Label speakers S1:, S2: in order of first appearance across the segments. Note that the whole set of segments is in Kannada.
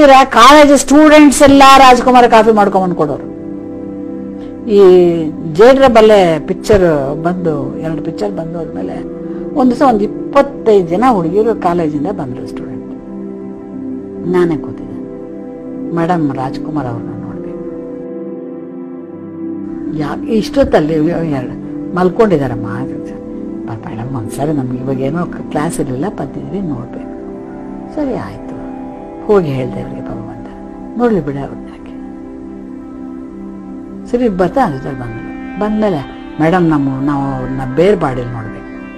S1: ನೋಡಿದ್ರೆ ಕಾಲೇಜ್ ಸ್ಟೂಡೆಂಟ್ಸ್ ಎಲ್ಲ ರಾಜ್ಕುಮಾರ್ ಕಾಫಿ ಮಾಡ್ಕೊಂಬಂದು ಕೊಡೋರು ಈ ಜೇಡ್ರ ಬಲ್ಲೆ ಪಿಕ್ಚರ್ ಬಂದು ಎರಡು ಪಿಕ್ಚರ್ ಬಂದು ಹೋದ್ಮೇಲೆ ಒಂದು ದಿವಸ ಒಂದು ಇಪ್ಪತ್ತೈದು ಜನ ಹುಡುಗಿರು ಕಾಲೇಜಿಂದ ಬಂದರು ಸ್ಟೂಡೆಂಟ್ ನಾನೇ ಕೂತಿದ್ದೆ ಮೇಡಮ್ ರಾಜ್ಕುಮಾರ್ ಅವ್ರನ್ನ ನೋಡ್ಬೇಕು ಯಾಕೆ ಇಷ್ಟೊತ್ತಲ್ಲಿ ಎರಡು ಮಲ್ಕೊಂಡಿದ್ದಾರಮ್ಮ ಮೇಡಮ್ ಒಂದ್ಸರಿ ನಮ್ಗೆ ಇವಾಗ ಏನೋ ಕ್ಲಾಸ್ ಇರಲಿಲ್ಲ ಬಂದಿದ್ವಿ ನೋಡ್ಬೇಕು ಸರಿ ಆಯಿತು ಹೋಗಿ ಹೇಳ್ದೆ ಅವ್ರಿಗೆ ಪಾಪ ಬಂದ ನೋಡ್ಲಿ ಬಿಡ ಅವ್ರನ್ನ ಯಾಕೆ ಸರಿ ಬರ್ತಾ ಅದ್ರ ಬಂದರು ಬಂದಮೇಲೆ ಮೇಡಮ್ ನಮ್ಮ ನಾವು ಅವ್ರನ್ನ ಬೇರೆ ಬಾಡಿಲಿ ನೋಡ್ಬೇಕು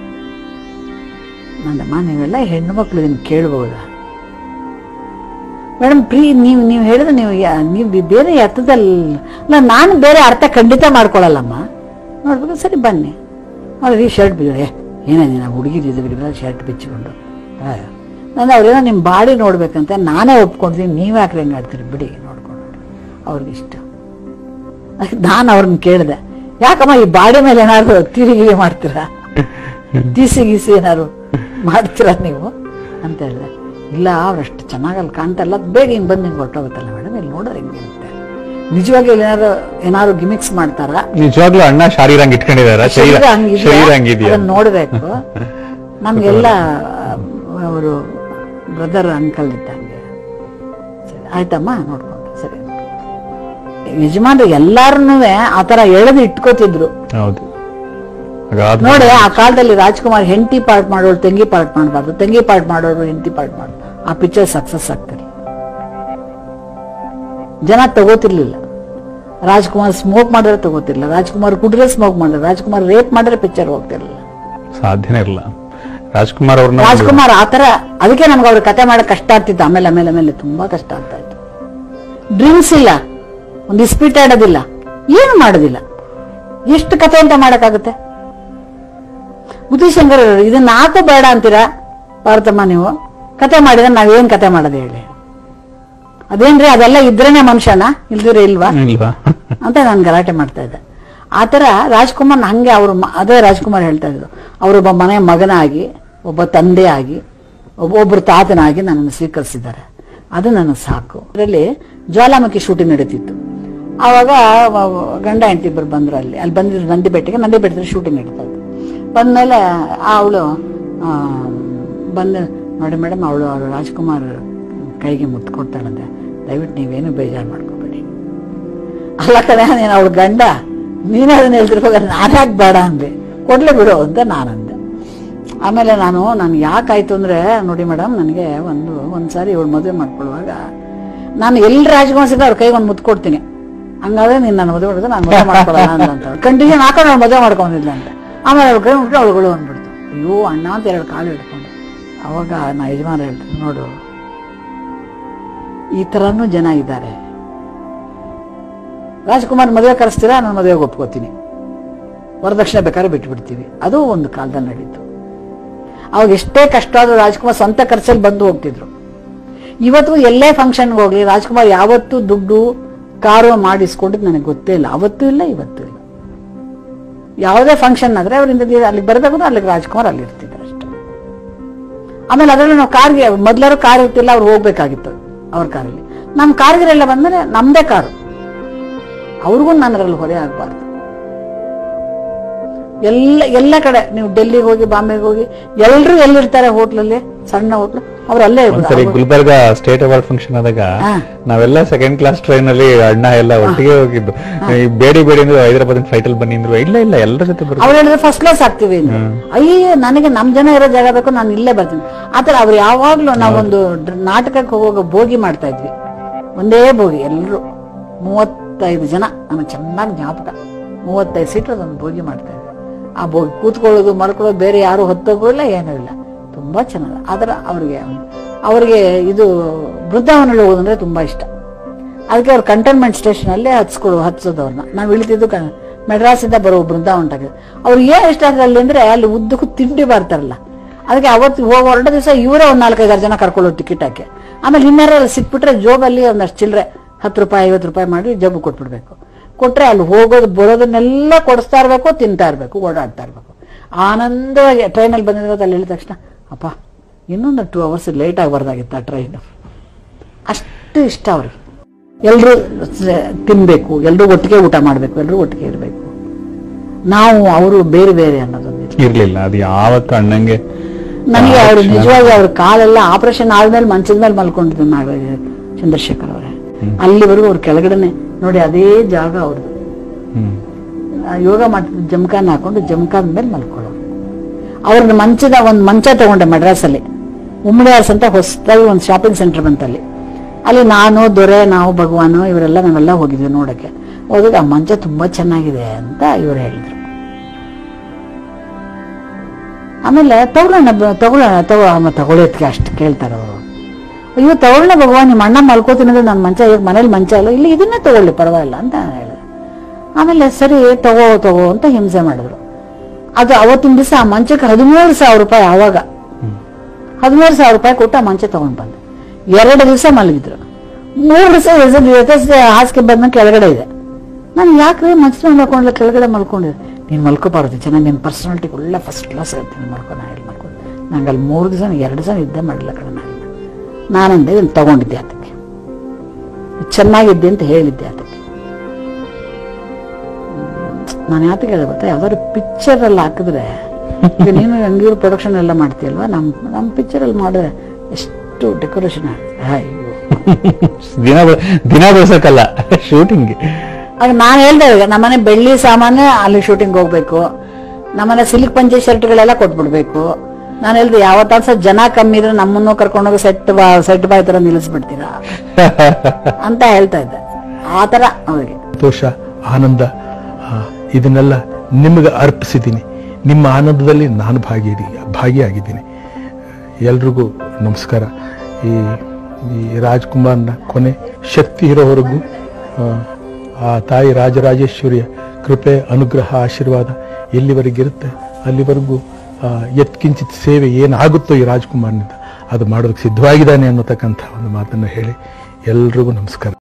S1: ನಂದಮ್ಮ ನೀವೆಲ್ಲ ಹೆಣ್ಣು ಮಕ್ಳು ಇದನ್ನು ಕೇಳ್ಬೋದಾ ಮೇಡಮ್ ಪ್ರೀ ನೀವು ನೀವು ಹೇಳಿದ್ರೆ ನೀವು ಯಾ- ನೀವು ಬಿ- ಬೇರೆ ಅರ್ಥದಲ್ಲಿ ಅಲ್ಲ ನಾನು ಬೇರೆ ಅರ್ಥ ಖಂಡಿತ ಮಾಡ್ಕೊಳಲ್ಲಮ್ಮ ನೋಡ್ಬೇಕು ಸರಿ ಬನ್ನಿ ಅವ್ರಿಗೆ ಶರ್ಟ್ ಬಿದ್ದರೆ ಏನೇ ನಾವು ಹುಡುಗಿರಿದ್ರೆ ಶರ್ಟ್ ಬಿಚ್ಚಿಕೊಂಡು ನಾನು ಅವ್ರೇನೋ ನಿಮ್ಮ ಬಾಡಿ ನೋಡ್ಬೇಕಂತ ನಾನೇ ಒಪ್ಕೊಂಡಿದ್ದೀನಿ ನೀವು ಯಾಕೆ ಹೆಂಗೆ ಆಡ್ತೀರಿ ಬಿಡಿ ನೋಡ್ಕೊಂಡು ಅವ್ರಿಗೆ ಇಷ್ಟ ನಾನು ಅವ್ರನ್ನ ಕೇಳಿದೆ ಯಾಕಮ್ಮ ಈ ಬಾಡಿ ಮೇಲೆ ಏನಾದ್ರು ತಿರುಗಿರಿ ಮಾಡ್ತೀರಾ ತೀಸಿ ಗೀಸಿ ಏನಾದ್ರು ಮಾಡ್ತೀರಾ ನೀವು ಅಂತ ಹೇಳಿದೆ ಇಲ್ಲ ಅವ್ರಷ್ಟು ಚೆನ್ನಾಗಿ ಅಲ್ಲಿ ಕಾಣ್ತಾ ಇಲ್ಲ ಬೇಗ ಹಿಂಗೆ ಬಂದು ಹಿಂಗೆ ಹೊರಟೋಗುತ್ತಲ್ಲ ಮೇಡಮ್ ಇಲ್ಲಿ ನೋಡೋರು ಹೆಂಗಿರುತ್ತೆ ನಿಜವಾಗಿ ಇಲ್ಲಿ ಏನಾದ್ರು ಏನಾದ್ರು ಗಿಮಿಕ್ಸ್ ಮಾಡ್ತಾರಾ
S2: ನಿಜವಾಗ್ಲೂ ಅಣ್ಣ ಶಾರೀರಂಗ್ ಇಟ್ಕೊಂಡಿದಾರ
S1: ಶರೀರ ಹಂಗಿದ್ಯಾ?
S2: ಶರೀರ ಹಂಗಿದ್ಯಾ
S1: ಅದನ್ನ ನೋಡ್ಬೇಕು ನಮ್ಗೆಲ್ಲ ಅವರು ಬ್ರದರ್ ಅಂಕಲ್ ಇದ್ದಂಗೆ ಸರಿ ಆಯ್ತಮ್ಮ ನೋಡ್ಕೊಂಡು ಸರಿ ಯಜಮಾನ್ರು ಎಲ್ಲಾರನ್ನೂ ಆ ತರ ಎಳೆದು ಇಟ್ಕೋತಿದ್ರು
S2: ಹೌದು ಹಾಗಾದ್
S1: ನೋಡಿ ಆ ಕಾಲದಲ್ಲಿ ರಾಜ್ಕುಮಾರ್ ಹೆಂಡತಿ ಪಾರ್ಟ್ ಮಾಡೋರು ತಂಗಿ ಪಾರ್ಟ್ ಮಾಡಬಾರ್ದು ತಂಗಿ ಪಾರ್ಟ್ ಮಾಡೋರು ಹೆಂಡತಿ ಪಾರ್ಟ್ ಮಾಡ್ ಆ ಪಿಕ್ಚರ್ ಸಕ್ಸಸ್ ಆಗ್ತಾರೆ ಜನ ತಗೋತಿರ್ಲಿಲ್ಲ ರಾಜ್ಕುಮಾರ್ ಸ್ಮೋಕ್ ಮಾಡಿದ್ರೆ ತಗೋತಿರ್ಲಿಲ್ಲ ರಾಜ್ಕುಮಾರ್ ಕುಡಿದ್ರೆ ಸ್ಮೋಕ್ ಮಾಡಿದ್ರೆ ರಾಜ್ಕುಮಾರ್ ರೇಪ್ ಮಾಡಿದ್ರೆ ಪಿಕ್ಚರ್ ಹೋಗ್ತಿರ್ಲಿಲ್ಲ
S2: ಸಾಧ್ಯನೇ ಇರಲ್ಲ ರಾಜ್ಕುಮಾರ್ ಅವ್ರನ್ನ
S1: ರಾಜ್ಕುಮಾರ್ ಆತರ ಅದಕ್ಕೆ ನಮ್ಗೆ ಅವ್ರ ಕತೆ ಮಾಡಕ್ ಕಷ್ಟ ಆಗ್ತಿತ್ತು ಆಮೇಲೆ ಆಮೇಲೆ ಆಮೇಲೆ ತುಂಬಾ ಕಷ್ಟ ಆಗ್ತಾ ಇತ್ತು ಡ್ರಿಂಕ್ಸ್ ಇಲ್ಲ ಒಂದು ಇಸ್ಪೀಟ್ ಆಡೋದಿಲ್ಲ ಏನು ಮಾಡೋದಿಲ್ಲ ಎಷ್ಟು ಕತೆ ಅಂತ ಮಾಡಕ್ಕಾಗುತ್ತೆ ಬುದ್ಧಿಶಂಕರ್ ಇದನ್ನ ನಾಲ್ಕು ಬೇಡ ಅಂತೀರಾ ಭಾರತಮ್ಮ ನೀವು ಕತೆ ಮಾಡಿದ್ರೆ ನಾವೇನ್ ಕತೆ ಮಾಡೋದು ಹೇಳಿ ಅದೇನ್ರಿ ಅದೆಲ್ಲ ಇದ್ರೇನೆ ಮನುಷ್ಯನ ಇಲ್ದಿದ್ರೆ ಇಲ್ವಾ
S2: ಇಲ್ವಾ
S1: ಅಂತ ನಾನು ಗಲಾಟೆ ಮಾಡ್ತಾ ಇದ್ದೆ ಆ ಥರ ರಾಜ್ಕುಮಾರ್ ಹಂಗೆ ಅವರು ಅದೇ ರಾಜ್ಕುಮಾರ್ ಹೇಳ್ತಾ ಇದ್ರು ಅವರೊಬ್ಬ ಮನೆ ಮಗನಾಗಿ ಒಬ್ಬ ತಂದೆ ಆಗಿ ಒಬ್ಬ ಒಬ್ಬರು ತಾತನಾಗಿ ನನ್ನನ್ನು ಸ್ವೀಕರಿಸಿದ್ದಾರೆ ಅದು ನನಗೆ ಸಾಕು ಅದರಲ್ಲಿ ಜ್ವಾಲಾಮುಖಿ ಶೂಟಿಂಗ್ ನಡೀತಿತ್ತು ಆವಾಗ ವ- ಗಂಡ ಹೆಂಡತಿ ಇಬ್ಬರು ಬಂದ್ರು ಅಲ್ಲಿ ಅಲ್ಲಿ ಬಂದಿದ್ರು ನಂದಿ ಬೆಟ್ಟಕ್ಕೆ ನಂದಿ ಬೆಟ್ಟದಲ್ಲಿ ಶೂಟಿಂಗ್ ನಡೀತಾ ಇತ್ತು ಬಂದಮೇಲೆ ಅವಳು ಬಂದು ನೋಡಿ ಮೇಡಮ್ ಅವಳು ಅವಳು ರಾಜ್ಕುಮಾರ್ ಕೈಗೆ ಮುತ್ತು ಕೊಡ್ತಾಳಂತೆ ದಯವಿಟ್ಟು ನೀವೇನು ಬೇಜಾರು ಮಾಡ್ಕೋಬೇಡಿ ಅಲ್ಲ ಕಣೆ ನೀನು ಅವಳು ಗಂಡ ನೀನೇ ಅದನ್ನ ಹೇಳ್ತಿರ್ಬೇಕು ನಾನ್ಯಾಕೆ ಬೇಡ ಅಂದೆ ಕೊಡ್ಲೇ ಬಿಡು ಅಂತ ನಾನಂದೆ ಆಮೇಲೆ ನಾನು ನಾನು ಯಾಕಾಯ್ತು ಅಂದ್ರೆ ನೋಡಿ ಮೇಡಮ್ ನನಗೆ ಒಂದು ಒಂದ್ಸಾರಿ ಇವಳು ಮದುವೆ ಮಾಡ್ಕೊಳ್ಳುವಾಗ ನಾನು ಎಲ್ಲಿ ರಾಜಕುಮಾರ್ ಸಿಗ ಅವ್ರ ಕೈಗೆ ಒಂದು ಮುತ್ತು ಕೊಡ್ತೀನಿ ಹಂಗಾದ್ರೆ ನೀನು ನನ್ನ ಮದುವೆ ಮಾಡಿದ್ರೆ ನಾನು ಮದುವೆ ಮಾಡ್ಕೊಳ್ಳೋಣ ಅಂತ ಕಂಟಿನ್ಯೂ ಹಾಕೊಂಡು ಅವ್ಳು ಮದುವೆ ಮಾಡ್ಕೊಂಡಿಲ್ಲ ಅಂತ ಆಮೇಲೆ ಅವ್ಳ ಕೈ ಮುಟ್ಬಿಟ್ಟು ಅವಳುಗಳು ಅಂದ್ಬಿಡ್ತು ಅಯ್ಯೋ ಅಣ್ಣ ಅಂತ ಎರಡು ಕಾಲು ಹಿಡ್ಕೊಂಡು ಅವಾಗ ನಾ ಯಜಮಾನ ಹೇಳ್ತೀನಿ ನೋಡು ಈ ಥರನೂ ಜನ ಇದ್ದಾರೆ ರಾಜ್ಕುಮಾರ್ ಮದುವೆ ಕರೆಸ್ತೀರಾ ನಾನು ಮದುವೆಗೆ ಒಪ್ಕೋತೀನಿ ವರದಕ್ಷಿಣೆ ಬೇಕಾದ್ರೆ ಬಿಟ್ಬಿಡ್ತೀವಿ ಅದು ಒಂದು ಕಾಲದಲ್ಲಿ ನಡೀತು ಅವಾಗ ಎಷ್ಟೇ ಕಷ್ಟ ಆದ್ರೂ ರಾಜ್ಕುಮಾರ್ ಸ್ವಂತ ಖರ್ಚಲ್ಲಿ ಬಂದು ಹೋಗ್ತಿದ್ರು ಇವತ್ತು ಎಲ್ಲೇ ಫಂಕ್ಷನ್ಗೆ ಹೋಗ್ಲಿ ರಾಜ್ಕುಮಾರ್ ಯಾವತ್ತೂ ದುಡ್ಡು ಕಾರು ಮಾಡಿಸ್ಕೊಂಡಿದ್ದು ನನಗೆ ಗೊತ್ತೇ ಇಲ್ಲ ಅವತ್ತೂ ಇಲ್ಲ ಇವತ್ತೂ ಇಲ್ಲ ಯಾವುದೇ ಫಂಕ್ಷನ್ ಆದ್ರೆ ಅವರಿಂದ ಅಲ್ಲಿಗೆ ಬರಬೇಕು ಅಂದ್ರೆ ಅಲ್ಲಿಗೆ ರಾಜ್ಕುಮಾರ್ ಅಲ್ಲಿ ಇರ್ತಿದ್ರು ಅಷ್ಟೇ ಆಮೇಲೆ ಅದರಲ್ಲಿ ನಾವು ಕಾರ್ಗೆ ಮೊದ್ಲಾರು ಕಾರ್ ಇರ್ತಿಲ್ಲ ಅವ್ರು ಹೋಗ್ಬೇಕಾಗಿತ್ತು ಅವ್ರ ಕಾರಲ್ಲಿ ನಮ್ಮ ಕಾರ್ಗಿರೆಲ್ಲ ಬಂದ್ರೆ ನಮ್ದೇ ಕಾರು ಅವ್ರಿಗೂ ನಾನು ಅದರಲ್ಲಿ ಹೊರೆ ಆಗಬಾರ್ದು ಎಲ್ಲ ಎಲ್ಲ ಕಡೆ ನೀವು ಡೆಲ್ಲಿಗೆ ಹೋಗಿ ಬಾಂಬೆಗೆ ಹೋಗಿ ಎಲ್ಲರೂ ಎಲ್ಲಿರ್ತಾರೆ ಹೋಟ್ಲಲ್ಲಿ ಸಣ್ಣ ಹೋಟ್ಲು ಅವ್ರು ಅಲ್ಲೇ
S2: ಒಂದ್ಸರಿ
S1: ಇರ್ಬೋದು
S2: ಗುಲ್ಬರ್ಗ ಸ್ಟೇಟ್ ಅವಾರ್ಡ್ ಫಂಕ್ಷನ್ ಆದಾಗ
S1: ಹಾ.
S2: ನಾವೆಲ್ಲ ಸೆಕೆಂಡ್ ಕ್ಲಾಸ್ ಟ್ರೈನ್ ಅಲ್ಲಿ ಅಣ್ಣ ಎಲ್ಲ ಒಟ್ಟಿಗೆ ಹೋಗಿದ್ದು ಈ ಬೇಡಿ ಬೇಡಿ ಅಂದ್ರೆ ಹೈದರಾಬಾದ್ ಫ್ಲೈಟ್ ಅಲ್ಲಿ ಬನ್ನಿ ಅಂದ್ರು ಇಲ್ಲ ಇಲ್ಲ ಎಲ್ಲರ ಜೊತೆ ಬರ್ತೀವಿ
S1: ಅವ್ರು ಹೇಳಿದ್ರೆ ಫಸ್ಟ್ ಕ್ಲಾಸ್ ಆಗ್ತೀವಿ ಅಂತ. ಅಯ್ಯೋ ನನಗೆ ನಮ್ ಜನ ಇರೋ ಜಾಗ ಬೇಕು ನಾನು ಇಲ್ಲೇ ಬರ್ತೀನಿ ಆತರ ಅವ್ರು ಯಾವಾಗ್ಲೂ ನಾವೊಂದು ಡ್ರ- ನಾಟಕಕ್ಕೆ ಹೋಗುವಾಗ ಬೋಗಿ ಮಾಡ್ತಾ ಇದ್ವಿ ಒಂದೇ ಬೋಗಿ ಎಲ್ಲರೂ ಮೂವತ್ತೈದು ಜನ ನನಗೆ ಚೆನ್ನಾಗಿ ಜ್ಞಾಪಕ ಮೂವತ್ತೈದು ಸೀಟರ್ ಒಂದು ಬೋಗಿ ಮಾಡ್ತಾ ಇದ್ವಿ ಆ ಬೋಗಿ ಕೂತ್ಕೊಳ್ಳೋದು ಮಲ್ಕೊಳ್ಳೋದು ಬೇರೆ ಯಾರು ಹೊತ್ತೋಗೂ ಇಲ್ಲ ಏನೂ ಇಲ್ಲ ತುಂಬಾ ಚೆನ್ನಾಗಿ ಆದ್ರೆ ಅವ್ರಿಗೆ ಅವ್ರಿಗೆ ಇದು ಬೃಂದಾವನಲ್ಲಿ ಹೋಗೋದಂದ್ರೆ ತುಂಬಾ ಇಷ್ಟ ಅದಕ್ಕೆ ಅವ್ರು ಕಂಟೋನ್ಮೆಂಟ್ ಸ್ಟೇಷನ್ ಅಲ್ಲೇ ಹತ್ಸ್ಕೊಡು ಹತ್ಸೋದು ಅವ್ರನ್ನ ನಾವು ಇಳಿತಿದ್ದು ಕ ಮೆಡ್ರಾಸಿಂದ ಬರೋ ಬೃಂದಾವನಟಾಗೆ ಅವ್ರಿಗೆ ಏನ್ ಇಷ್ಟ ಆಗ್ತದೆ ಅಲ್ಲಿ ಅಂದ್ರೆ ಅಲ್ಲಿ ಉದ್ದಕ್ಕೂ ತಿಂಡಿ ಬರ್ತಾರಲ್ಲ ಅದಕ್ಕೆ ಅವತ್ತು ಹೋಗಿ ಹೊರಡೋ ದಿವಸ ಇವರೇ ಒಂದ್ ನಾಲ್ಕೈದಾರು ಜನ ಕರ್ಕೊಳ್ಳೋ ಟಿಕೆಟ್ ಹಾಕಿ ಆಮೇಲೆ ಇನ್ನಾರ ಸಿಕ್ಬಿಟ್ರೆ ಜೋಬಲ್ಲಿ ಒಂದಷ್ಟು ಚಿಲ್ಲರೆ ಹತ್ತು ರೂಪಾಯಿ ಐವತ್ತು ರೂಪಾಯಿ ಮಾಡಿ ಜಬ್ಬು ಕೊಟ್ಬಿಡ್ಬೇಕು ಕೊಟ್ರೆ ಅಲ್ಲಿ ಹೋಗೋದು ಬರೋದನ್ನೆಲ್ಲ ಕೊಡಿಸ್ತಾ ಇರ್ಬೇಕು ತಿಂತಾ ಇರ್ಬೇಕು ಓಡಾಡ್ತಾ ಇರ್ಬೇಕು ಆನಂದವಾಗಿ ಟ್ರೈನಲ್ಲಿ ಬಂದಿರೋದು ಅಲ್ಲಿ ಹೇಳಿದ ತಕ್ಷಣ ಅಪ್ಪ ಇನ್ನೊಂದು ಟೂ ಅವರ್ಸ್ ಲೇಟ್ ಆಗಬಾರ್ದಾಗಿತ್ತು ಆ ಟ್ರೈನು ಅಷ್ಟು ಅಷ್ಟು ಇಷ್ಟ ಅವ್ರಿಗೆ ಎಲ್ಲರೂ ತಿನ್ಬೇಕು ಎಲ್ಲರೂ ಒಟ್ಟಿಗೆ ಊಟ ಮಾಡಬೇಕು ಎಲ್ಲರೂ ಒಟ್ಟಿಗೆ ಇರಬೇಕು ನಾವು ಅವರು ಬೇರೆ ಬೇರೆ ಅನ್ನೋದೊಂದಿದೆ
S2: ಇರ್ಲಿಲ್ಲ ಅದು ಯಾವತ್ತು ಅಣ್ಣಂಗೆ
S1: ನನಗೆ
S2: ಆ
S1: ಅವರು
S2: ಕ್ಷಣ-
S1: ನಿಜವಾಗಿ ಅವ್ರ ಕಾಲೆಲ್ಲ ಆಪರೇಷನ್ ಆದ್ಮೇಲೆ ಮಂಚದ ಮೇಲೆ ಮಲ್ಕೊಂಡಿದ್ರು ನಾಗ ಚಂದ್ರಶೇಖರ್ ಅವರೇ ಅಲ್ಲಿವರೆಗೂ ಅವ್ರ ಕೆಳಗಡೆನೆ ನೋಡಿ ಅದೇ ಜಾಗ ಅವ್ರದ್ದು
S2: ಹ್ಮ್
S1: ಆ ಯೋಗ ಮಾಡ್ತಿದ್ದ ಜಮಖಾನ ಹಾಕೊಂಡು ಜಮಖಾನ ಮೇಲೆ ಮಲ್ಕೊಳ್ಳೋರು ಅವ್ರನ್ನ ಮಂಚದ ಒಂದು ಮಂಚ ತಗೊಂಡೆ ಮಡ್ರಾಸಲ್ಲಿ ಉಮ್ಮಡಿ ಹಾರ್ಸ್ ಅಂತ ಹೊಸದಾಗಿ ಒಂದು ಶಾಪಿಂಗ್ ಸೆಂಟರ್ ಬಂತಲ್ಲಿ ಅಲ್ಲಿ ನಾನು ದೊರೆ ನಾವು ಭಗವಾನು ಇವರೆಲ್ಲ ನಾವೆಲ್ಲ ಹೋಗಿದ್ವಿ ನೋಡಕ್ಕೆ ಹೋದಾಗ ಆ ಮಂಚ ತುಂಬಾ ಚೆನ್ನಾಗಿದೆ ಅಂತ ಇವ್ರು ಹೇಳಿದ್ರು ಆಮೇಲೆ ತಗೊಳ್ಳೋಣ ಬ- ತಗೊಳ್ಳೋಣ ತಗೋ ಆಮೇಲೆ ತಗೊಳ್ಳೋದಕ್ಕೆ ಅಷ್ಟು ಕೇಳ್ತಾರೆ ಅವರು ಅಯ್ಯೋ ತಗೊಳ್ಳೋಣ ಭಗವಾನ್ ನಿಮ್ಮ ಅಣ್ಣ ಮಲ್ಕೋತೀನಿ ಅಂದ್ರೆ ನನ್ನ ಮಂಚ ಈಗ ಮನೇಲಿ ಮಂಚ ಇಲ್ಲ ಇಲ್ಲಿ ಇದನ್ನೇ ತಗೊಳ್ಳಿ ಪರವಾಗಿಲ್ಲ ಅಂತ ನಾನು ಹೇಳಿದೆ ಆಮೇಲೆ ಸರಿ ತಗೋ ತಗೋ ಅಂತ ಹಿಂಸೆ ಮಾಡಿದ್ರು ಅದು ಅವತ್ತಿನ ದಿವಸ ಆ ಮಂಚಕ್ಕೆ ಹದಿಮೂರು ಸಾವಿರ ರೂಪಾಯಿ ಆವಾಗ ಹದಿಮೂರು ಸಾವಿರ ರೂಪಾಯಿ ಕೊಟ್ಟು ಆ ಮಂಚ ತಗೊಂಡ್ ಬಂದೆ ಎರಡು ದಿವಸ ಮಲಗಿದ್ರು ಮೂರು ದಿವಸ ಜೊತೆ ಹಾಸಿಗೆ ಬಂದ ಕೆಳಗಡೆ ಇದೆ ನಾನು ಯಾಕ್ರಿ ಮಂಚದ ಮಲ್ಕೊಂಡ್ಲ ಕೆಳಗಡೆ ಮಲ್ಕೊಂಡಿದ್ದೆ ನೀನು ಮಲ್ಕೋಬಾರ್ದು ಚೆನ್ನಾಗಿ ನಿನ್ನ ಪರ್ಸನಾಲಿಟಿ ಒಳ್ಳೆ ಫಸ್ಟ್ ಕ್ಲಾಸ್ ಇರುತ್ತೆ ನೀನು ಮಲ್ಕೊ ನಾ ಹೇಳಿ ಮಲ್ಕೊಂಡು ನಂಗೆ ಅಲ್ಲಿ ಮೂರು ದಿವಸ ಎರಡು ದಿವಸ ನಿದ್ದೆ ಮಾಡಿಲ್ಲ ಕಡೆ ನಾನು ನಾನಂದೆ ಇದನ್ನು ತಗೊಂಡಿದ್ದೆ ಅದಕ್ಕೆ ಚೆನ್ನಾಗಿದ್ದೆ ಅಂತ ಹೇಳಿದ್ದೆ ಅದಕ್ಕೆ ನಾನು ಯಾತಕ್ಕೆ ಹೇಳಿದೆ ಗೊತ್ತಾ ಯಾವ್ದಾದ್ರು ಪಿಕ್ಚರ್ ಅಲ್ಲಿ ಹಾಕಿದ್ರೆ ಈಗ ನೀನು ಹಂಗಿರೋ ಪ್ರೊಡಕ್ಷನ್ ಎಲ್ಲ ಮಾಡ್ತೀಯಲ್ವಾ ನಮ್ಮ ನಮ್ಮ ಪಿಕ್ಚರ್ ಅಲ್ಲಿ ಮಾಡಿದ್ರೆ ಎಷ್ಟು ಡೆಕೋರೇಷನ್ ಅಯ್ಯೋ
S2: ದಿನ ಬ- ದಿನ ಬೆಳ್ಸಕ್ಕಲ್ಲ ಶೂಟಿಂಗ್
S1: ಆಗ ನಾನು ಹೇಳ್ದೆ ಈಗ ನಮ್ಮನೆ ಬೆಳ್ಳಿ ಸಾಮಾನು ಅಲ್ಲಿ ಶೂಟಿಂಗ್ ಹೋಗ್ಬೇಕು ನಮ್ಮನೆ ಸಿಲ್ಕ್ ಪಂಚೆ ಶರ್ಟ್ಗಳೆಲ್ಲ ಕೊಟ್ಬಿಡ್ಬೇಕು ನಾನು ಹೇಳ್ದೆ ಯಾವತ್ತಾದ್ರೂ ಜನ ಕಮ್ಮಿ ಇದ್ರೆ ನಮ್ಮನ್ನು ಕರ್ಕೊಂಡೋಗಿ ಸೆಟ್ ಬಾ ಸೆಟ್ ಬಾಯ್ ತರ ನಿಲ್ಲಿಸ್ಬಿಡ್ತೀರಾ ಅಂತ ಹೇಳ್ತಾ ಇದ್ದೆ ಆ ತರ ಅವ್ರಿಗೆ
S3: ಸಂತೋಷ ಆನಂದ ಆ, ಇದನ್ನೆಲ್ಲ ನಿಮಗೆ ಅರ್ಪಿಸಿದ್ದೀನಿ ನಿಮ್ಮ ಆನಂದದಲ್ಲಿ ನಾನು ಭಾಗಿ ಭಾಗಿಯಾಗಿದ್ದೀನಿ ಎಲ್ರಿಗೂ ನಮಸ್ಕಾರ ಈ ಈ ರಾಜ್ಕುಮಾರ್ನ ಕೊನೆ ಶಕ್ತಿ ಇರೋವರೆಗೂ ಆ, ಆ ತಾಯಿ ರಾಜರಾಜೇಶ್ವರಿಯ ಕೃಪೆ ಅನುಗ್ರಹ ಆಶೀರ್ವಾದ ಎಲ್ಲಿವರೆಗಿರುತ್ತೆ ಅಲ್ಲಿವರೆಗೂ ಆ, ಯತ್ಕಿಂಚಿತ್ ಸೇವೆ ಏನಾಗುತ್ತೋ ಈ ರಾಜ್ಕುಮಾರ್ನಿಂದ ಅದು ಮಾಡೋದಕ್ಕೆ ಸಿದ್ಧವಾಗಿದ್ದಾನೆ ಅನ್ನತಕ್ಕಂಥ ಒಂದು ಮಾತನ್ನು ಹೇಳಿ ಎಲ್ರಿಗೂ ನಮಸ್ಕಾರ